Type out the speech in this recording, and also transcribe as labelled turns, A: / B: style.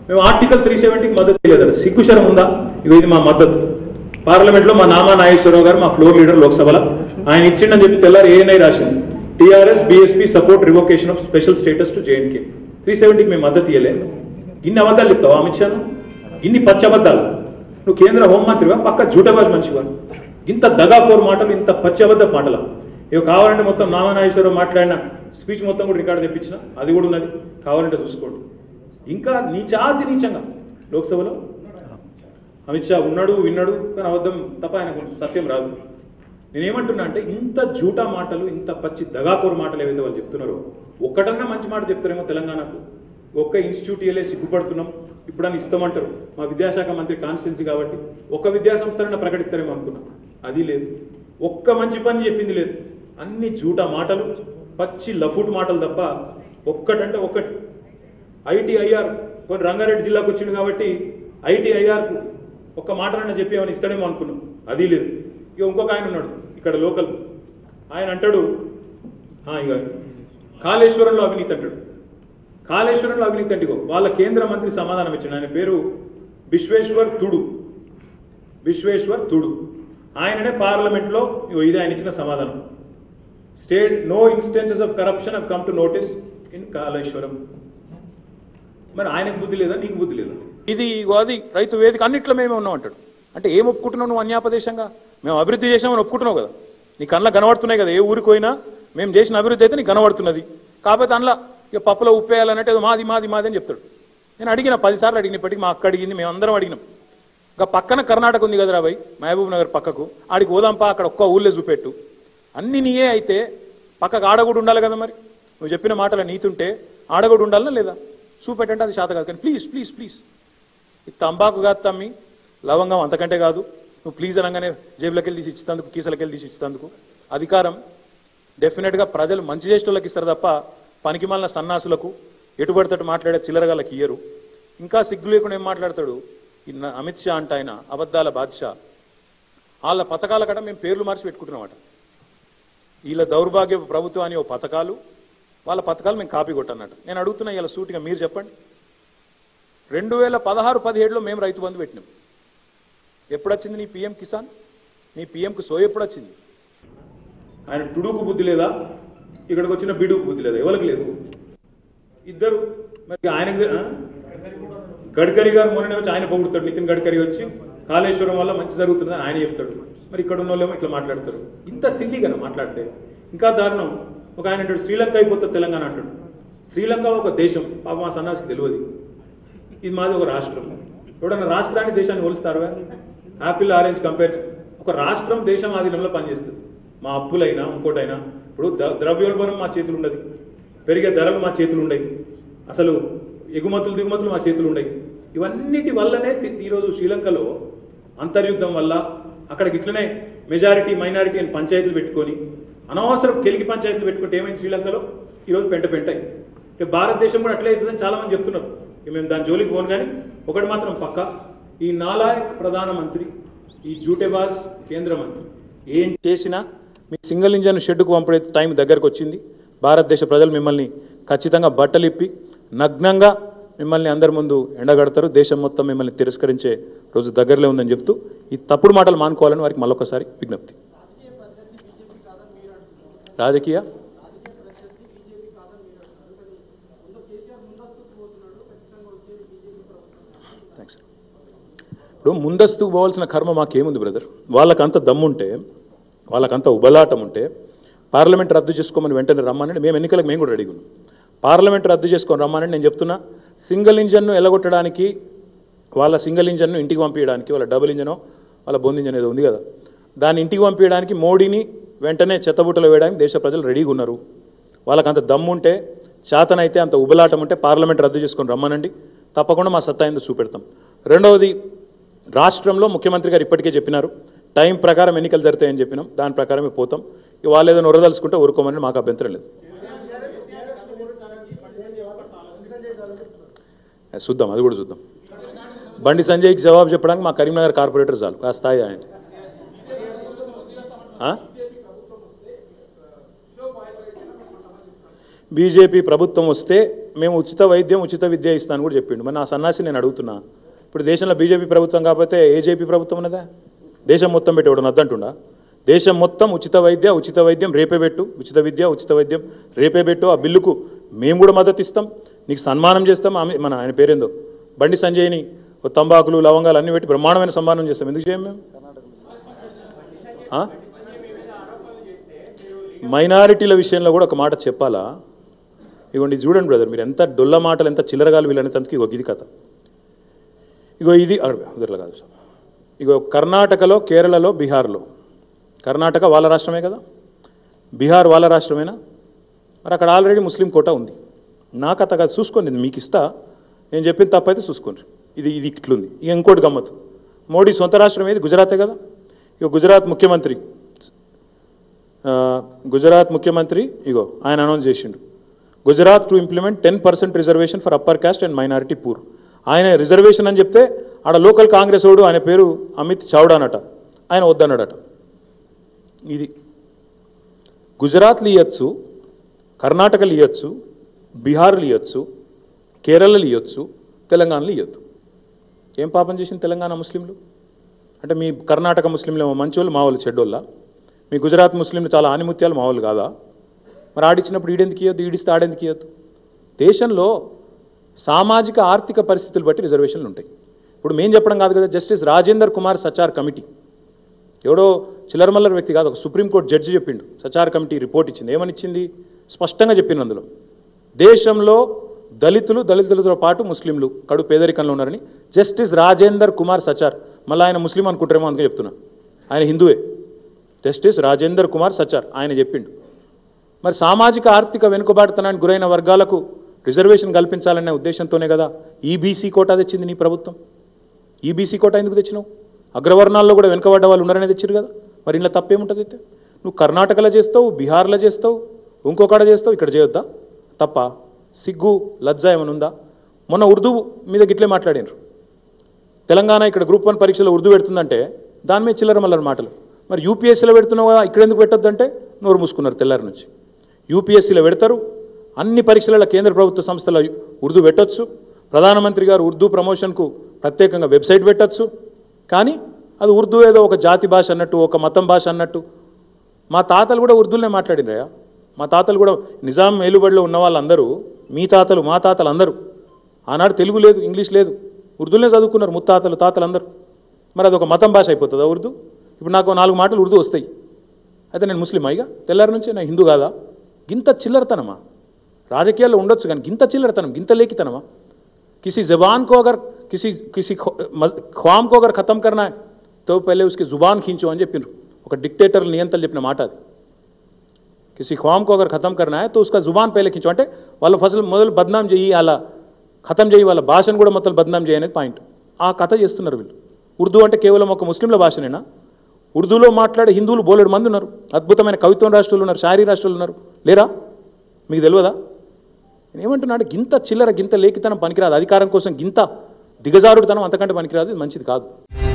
A: మేము article three సెవెంటీకి మద్దతు తెలియదు సిగ్గుశరం ఉందా ఇగో ఇది మా మద్దతు పార్లమెంట్లో మా నామా నాగేశ్వరరావు గారు మా ఫ్లోర్ లీడర్ లోక్సభలో ఆయన ఇచ్చిండని చెప్పి తెల్లారి ఏఎన్ఐ రాసింది TRS BSP support revocation of special status to J and K three సెవెంటీకి మేము మద్దతు ఇవ్వలే ఇన్ని అబద్ధాలు చెప్తావా అమిత్ షాను ఇన్ని పచ్చి అబద్ధాలు నువ్వు కేంద్ర హోంమంత్రివా పక్క జూటబాజ్ మంచివా ఇంత దగాకోరు మాటలు ఇంత పచ్చి అబద్ధ మాటలు ఇవి కావాలంటే మొత్తం నామనాగేశ్వరరావు మాట్లాడిన స్పీచ్ మొత్తం కూడా రికార్డు తెప్పించిన అది కూడా ఉన్నది కావాలంటే చూసుకోండి ఇంకా నీచాతి నీచంగా లోక్సభలో అమిత్ షా ఉన్నాడు విన్నాడు కానీ అబద్ధం తప్ప ఆయనకు సత్యం రాదు నేనేమంటున్నా అంటే ఇంత జూటా మాటలు ఇంత పచ్చి దగాకోరు మాటలు ఏవైతే వాళ్ళు చెప్తున్నారో ఒక్కటన్నా మంచి మాట చెప్తారేమో తెలంగాణకు ఒక్క ఇన్స్టిట్యూట్ ఇయలే సిగ్గుపడుతున్నాం ఇప్పుడని ఇస్తామంటారు మా విద్యాశాఖ మంత్రి కాన్స్టిట్యున్సీ కాబట్టి ఒక్క విద్యా సంస్థలన్నా ప్రకటిస్తారేమో అనుకున్నాం అది లేదు ఒక్క మంచి పని చెప్పింది లేదు అన్ని జూటా మాటలు పచ్చి లఫుట్ మాటలు తప్ప ఒక్కటంటే ఒక్కటి ఐటీఐఆర్ కొన్ని రంగారెడ్డి జిల్లాకు వచ్చింది కాబట్టి ఐటీఐఆర్కు ఒక్క మాటనన్నా చెప్పి ఏమైనా ఇస్తాడేమో అనుకున్నాం అది లేదు ఇక ఇంకొక ఆయన ఉన్నాడు ఇక్కడ లోకల్ ఆయన అంటాడు "ఆ, ఇక కాళేశ్వరంలో అవినీతి అంటాడు కాళేశ్వరంలో అవినీతి అంటే ఇగో వాళ్ళ కేంద్ర మంత్రి సమాధానం ఇచ్చాడు ఆయన పేరు విశ్వేశ్వర్ తుడు విశ్వేశ్వర్ తుడు ఆయననే పార్లమెంట్లో ఇగో ఇది ఆయన ఇచ్చిన సమాధానం state no instances of corruption have come to notice in Kaleshwaram మరి ఆయనకు బుద్ధి లేదా నీకు బుద్ధి లేదా ఇది ఇగో అది రైతు వేదిక అన్నిట్లో మేమే ఉన్నాం అంటాడు అంటే ఏం ఒప్పుకుంటున్నావు నువ్వు అన్యాపదేశంగా మేము అభివృద్ధి చేసామని ఒప్పుకుంటున్నావు కదా నీ కళ్ళ కనబడుతున్నాయి కదా ఏ ఊరికి పోయినా మేము చేసిన అభివృద్ధి అయితే నీకు కనబడుతున్నది కాకపోతే అందులో ఇక పప్పులో ఉప్పేయాలన్నట్టు ఏదో మాది మాది మాది అని చెప్తాడు నేను అడిగిన పదిసార్లు అడిగిన ఇప్పటికి మా అక్క అడిగింది మేము అందరం అడిగినాం ఇంకా పక్కన కర్ణాటక ఉంది కదరా భయ్ మహబూబ్ నగర్ పక్కకు ఆడికి పోదాంపా అక్కడ ఒక్క ఊళ్ళే చూపెట్టు అన్ని నీయే అయితే పక్కకు ఆడగుడు ఉండాలి కదా మరి నువ్వు చెప్పిన మాటల నీతుంటే ఆడగుడు ఉండాలనా లేదా చూపెట్టంటే అది శాత కాదు కానీ ప్లీజ్ ప్లీజ్ ప్లీజ్ ఇది తంబాకు కాదు తమ్మి లవంగం అంతకంటే కాదు నువ్వు ప్లీజ్ అనగానే జేబులకి వెళ్ళి తీసి ఇచ్చినందుకు కీసలకి వెళ్ళి తీసి ఇచ్చినందుకు అధికారం డెఫినెట్గా ప్రజలు మంచి చేసేటోళ్ళకి ఇస్తారు తప్ప పనికి మాలిన సన్నాసులకు ఎటుబడితట్టు మాట్లాడే చిల్లరగాళ్ళకి ఇయ్యరు ఇంకా సిగ్గు లేకుండా ఏం మాట్లాడతాడు ఈ న- అమిత్ షా అంట ఆయన అబద్ధాల బాద్షా వాళ్ళ పథకాల కట మేము పేర్లు మార్చి పెట్టుకుంటున్నామట వీళ్ళ దౌర్భాగ్య ప్రభుత్వాన్ని ఓ పథకాలు వాళ్ళ పథకాలు మేము కాపీ కొట్టన్నట్టు నేను అడుగుతున్నా ఇలా సూటిగా మీరు చెప్పండి రెండు వేల పదహారు పదిహేడులో మేము రైతు బంధు పెట్టినాం ఎప్పుడు వచ్చింది నీ పిఎం కిసాన్ నీ పిఎంకు సో ఎప్పుడు వచ్చింది ఆయన టుడుకు బుద్ధి లేదా ఇక్కడికి వచ్చిన బిడుకు బుద్ధి లేదా ఎవరికి లేదు ఇద్దరు మరి ఆయనకు తె- ఆ? గడ్కరీ గారు మొన్న వచ్చి ఆయన పొగుడుతాడు నితిన్ గడ్కరీ వచ్చి కాళేశ్వరం వల్ల మంచి జరుగుతుందని ఆయన చెప్తాడు మరి ఇక్కడ ఉన్న వాళ్ళేమో ఇట్లా మాట్లాడతారు ఇంత సిల్లీగా మాట్లాడితే ఇంకా దారుణం ఒక ఆయన అంటాడు శ్రీలంక అయిపోతుంది తెలంగాణ అంటాడు శ్రీలంక ఒక దేశం పాప మా సన్నాసికి తెలియదు ఇది మాది ఒక రాష్ట్రం ఎవడన్నా రాష్ట్రాన్ని దేశాన్ని పోలుస్తారుగా యాపిల్ ఆరెంజ్ కంపేర్ ఒక రాష్ట్రం దేశం ఆధీనంలో పనిచేస్తుంది మా అప్పులైనా ఇంకోటైనా ఇప్పుడు ద- ద్రవ్యోల్బణం మా చేతులు ఉండదు పెరిగే ధరలు మా చేతులు ఉండయి అసలు ఎగుమతులు దిగుమతులు మా చేతులు ఉండయి ఇవన్నిటి వల్లనే తి- ఈరోజు శ్రీలంకలో అంతర్యుద్ధం వల్ల అక్కడికి ఇట్లనే మెజారిటీ మైనారిటీ అని పంచాయతీలు పెట్టుకొని అనవసరం కెలికి పంచాయతీలు పెట్టుకుంటే ఏమైంది శ్రీలంకలో ఈరోజు పెంట పెంటాయి ఇక భారతదేశం కూడా అట్లే అవుతుందని చాలా మంది చెప్తున్నారు ఇక మేము దాని జోలికి పోను కానీ ఒకటి మాత్రం పక్క ఈ నాలాయక్ ప్రధానమంత్రి ఈ జూటెబాజ్ కేంద్ర మంత్రి ఏం చేసినా మీ సింగిల్ ఇంజన్ షెడ్డుకు పంపడే టైం దగ్గరకు వచ్చింది భారతదేశ ప్రజలు మిమ్మల్ని ఖచ్చితంగా బట్టలిప్పి నగ్నంగా మిమ్మల్ని అందరి ముందు ఎండగడతారు దేశం మొత్తం మిమ్మల్ని తిరస్కరించే రోజు దగ్గరలో ఉందని చెప్తూ ఈ తప్పుడు మాటలు మానుకోవాలని వారికి మళ్ళొకసారి విజ్ఞప్తి రాజకీయ థ్యాంక్స్ ఇప్పుడు ముందస్తుకు పోవాల్సిన కర్మ మాకేముంది బ్రదర్ వాళ్ళకంత దమ్ముంటే వాళ్ళకంత ఉబలాటం ఉంటే పార్లమెంట్ రద్దు చేసుకోమని వెంటనే రమ్మనండి మేము ఎన్నికలకు మేము కూడా రెడీగా ఉన్నాం పార్లమెంట్ రద్దు చేసుకొని రమ్మనండి నేను చెప్తున్నా సింగిల్ ఇంజన్ను ఎలగొట్టడానికి వాళ్ళ సింగిల్ ఇంజన్ను ఇంటికి పంపించడానికి వాళ్ళ డబుల్ ఇంజనో వాళ్ళ బొంది ఇంజన్ ఏదో ఉంది కదా దాన్ని ఇంటికి పంపించడానికి మోడీని వెంటనే చెత్తబుట్టలో వేయడానికి దేశ ప్రజలు రెడీగా ఉన్నారు వాళ్ళకంత దమ్ముంటే చేతనైతే అంత ఉబలాటం ఉంటే పార్లమెంట్ రద్దు చేసుకొని రమ్మనండి తప్పకుండా మా సత్తా ఏందో చూపెడతాం రెండవది రాష్ట్రంలో ముఖ్యమంత్రి గారు ఇప్పటికే చెప్పినారు టైం ప్రకారం ఎన్నికలు జరుగుతాయని చెప్పినాం దాని ప్రకారమే పోతాం ఇక వాళ్ళు ఏదో నొరదలుచుకుంటే ఊరుకోమని మాకు అభ్యంతరం లేదు అది చూద్దాం అది కూడా చూద్దాం బండి సంజయ్కి జవాబు చెప్పడానికి మా కరీంనగర్ కార్పొరేటర్ చాలు ఆ స్థాయి ఆయన ఆ? బీజేపీ ప్రభుత్వం వస్తే మేము ఉచిత వైద్యం ఉచిత విద్య ఇస్తాను కూడా చెప్పిండు మరి నా సన్నాసి నేను అడుగుతున్నా ఇప్పుడు దేశంలో బీజేపీ ప్రభుత్వం కాకపోతే ఏజేపీ ప్రభుత్వం ఉన్నదా దేశం మొత్తం పెట్టి ఎవడు నద్దంటుండా దేశం మొత్తం ఉచిత వైద్య ఉచిత వైద్యం రేపే పెట్టు ఉచిత విద్య ఉచిత వైద్యం రేపే పెట్టు ఆ బిల్లుకు మేము కూడా మద్దతు ఇస్తాం నీకు సన్మానం చేస్తాం ఆమె మన ఆయన పేరేందో బండి సంజయ్ని ఓ తంబాకులు లవంగాలు అన్ని పెట్టి బ్రహ్మాండమైన సన్మానం చేస్తాం ఎందుకు చేయం మేము ఆ? మైనారిటీల విషయంలో కూడా ఒక మాట చెప్పాలా ఇగోండి ఇది చూడండి బ్రదర్ మీరు ఎంత డొల్ల మాటలు ఎంత చిల్లరగాలు వీళ్ళనేందుకు ఇగో ఇది కథ ఇగో ఇది కుదరలే కాదు సార్ ఇగో కర్ణాటకలో కేరళలో బీహార్లో కర్ణాటక వాళ్ళ రాష్ట్రమే కదా బీహార్ వాళ్ళ రాష్ట్రమేనా మరి అక్కడ ఆల్రెడీ ముస్లిం కోట ఉంది నా కథ కాదు చూసుకోండి నేను మీకు ఇస్తా నేను చెప్పిన తప్పైతే చూసుకోండి ఇది ఇది ఇట్లుంది ఇక ఇంకోటి గమ్మత్తు మోడీ సొంత రాష్ట్రం ఏది గుజరాతే కదా ఇక గుజరాత్ ముఖ్యమంత్రి ఆ, గుజరాత్ ముఖ్యమంత్రి ఇగో ఆయన అనౌన్స్ చేసిండు Gujarat to implement ten percent reservation for upper caste and minority poor ఆయన రిజర్వేషన్ అని చెప్తే ఆడ లోకల్ కాంగ్రెస్ వాడు ఆయన పేరు అమిత్ చౌడా అనట ఆయన వద్దన్నాడట ఇది గుజరాత్లు ఇవ్వచ్చు కర్ణాటకలు ఇవ్వచ్చు బీహార్లు ఇవ్వచ్చు కేరళలు ఇవ్వచ్చు తెలంగాణలో ఇవ్వద్దు ఏం పాపం చేసింది తెలంగాణ ముస్లింలు అంటే మీ కర్ణాటక ముస్లింలు ఏమో మంచోళ్ళు మా వాళ్ళు చెడ్డోళ్ళ మీ గుజరాత్ ముస్లింలు చాలా ఆనిముత్యాలు మా వాళ్ళు కాదా మరి ఆడిచ్చినప్పుడు ఈడెందుకు ఇవ్వద్దు ఈడిస్తే ఆడెందుకు ఇవ్వద్దు దేశంలో సామాజిక ఆర్థిక పరిస్థితులు బట్టి రిజర్వేషన్లు ఉంటాయి ఇప్పుడు మేము చెప్పడం కాదు కదా జస్టిస్ రాజేందర్ కుమార్ సచార్ కమిటీ ఎవడో చిల్లరమల్లర వ్యక్తి కాదు ఒక సుప్రీంకోర్టు జడ్జి చెప్పిండు సచార్ కమిటీ రిపోర్ట్ ఇచ్చింది ఏమని ఇచ్చింది స్పష్టంగా చెప్పింది అందులో దేశంలో దళితులు దళితులతో పాటు ముస్లింలు కడు పేదరికంలో ఉన్నారని జస్టిస్ రాజేందర్ కుమార్ సచార్ మళ్ళీ ఆయన ముస్లిం అనుకుంటారేమో అందుకే చెప్తున్నా ఆయన హిందువే జస్టిస్ రాజేందర్ కుమార్ సచార్ ఆయన చెప్పిండు మరి సామాజిక ఆర్థిక వెనుకబాటుతనానికి గురైన వర్గాలకు రిజర్వేషన్ కల్పించాలనే ఉద్దేశంతోనే కదా ఈబీసీ కోటా తెచ్చింది నీ ప్రభుత్వం ఈబీసీ కోటా ఎందుకు తెచ్చినావు అగ్రవర్ణాల్లో కూడా వెనుకబడ్డ వాళ్ళు ఉన్నారనే తెచ్చారు కదా మరి ఇంట్లో తప్పేముంటుంది అయితే నువ్వు కర్ణాటకలో చేస్తావు బీహార్లో చేస్తావు ఇంకొకడ చేస్తావు ఇక్కడ చేయొద్దా తప్ప సిగ్గు లజ్జ ఏమైనా ఉందా మొన్న ఉర్దూ మీద గిట్లే మాట్లాడినారు తెలంగాణ ఇక్కడ గ్రూప్ వన్ పరీక్షలో ఉర్దూ పెడుతుందంటే దాని మీద చిల్లర మల్లర మాటలు మరి యూపీఎస్సీలో పెడుతున్నావు కదా ఇక్కడ ఎందుకు పెట్టొద్దంటే నోరు మూసుకున్నారు తెల్లారి నుంచి యూపీఎస్సీలో పెడతారు అన్ని పరీక్షలలో కేంద్ర ప్రభుత్వ సంస్థల ఉర్దూ పెట్టొచ్చు ప్రధానమంత్రి గారు ఉర్దూ ప్రమోషన్కు ప్రత్యేకంగా వెబ్సైట్ పెట్టొచ్చు కానీ అది ఉర్దూ ఏదో ఒక జాతి భాష అన్నట్టు ఒక మతం భాష అన్నట్టు మా తాతలు కూడా ఉర్దూలోనే మాట్లాడినరా మా తాతలు కూడా నిజాం ఏలుబడిలో ఉన్న వాళ్ళందరూ మీ తాతలు మా తాతలు అందరూ ఆనాడు తెలుగు లేదు ఇంగ్లీష్ లేదు ఉర్దూలోనే చదువుకున్నారు ముత్తాతలు తాతలు అందరూ మరి అది ఒక మతం భాష అయిపోతుందా ఉర్దూ ఇప్పుడు నాకు నాలుగు మాటలు ఉర్దూ వస్తాయి అయితే నేను ముస్లిం అయిగా తెల్లారి నుంచి నేను హిందూ కాదా గింత చిల్లరతనమా రాజకీయాల్లో ఉండొచ్చు కానీ గింత చిల్లరతనం గింత లేఖితనమా किसी जबान को अगर किसी किसी ख्वा- मज- ख्वाम को अगर खत्म करना है तो पहले उसकी जुबान खींचो అని చెప్పినారు ఒక డిక్టేటర్ నియంతలు చెప్పిన మాట అది కిసి ఖ్వామ్ కో అగర్ ఖతం కర్నా హై తో ఉస్కా జుబాన్ పహలే ఖీంచో అంటే వాళ్ళు ఫసలు మొదలు బద్నాం చేయి అలా ఖతం చేయి వాళ్ళ భాషను కూడా మొత్తం బద్నాం చేయి అనేది పాయింట్ ఆ కథ చేస్తున్నారు వీళ్ళు ఉర్దూ అంటే కేవలం ఒక ముస్లింల భాషనేనా ఉర్దూలో మాట్లాడే హిందువులు బోలెడు మంది ఉన్నారు అద్భుతమైన కవిత్వం రాష్ట్రాలు ఉన్నారు శారీ రాష్ట్రాలు ఉన్నారు లేరా మీకు తెలియదా నేను ఏమంటున్నాడు గింత చిల్లర గింత లేఖితనం పనికిరాదు అధికారం కోసం గింత దిగజారుడుతనం అంతకంటే పనికిరాదు ఇది మంచిది కాదు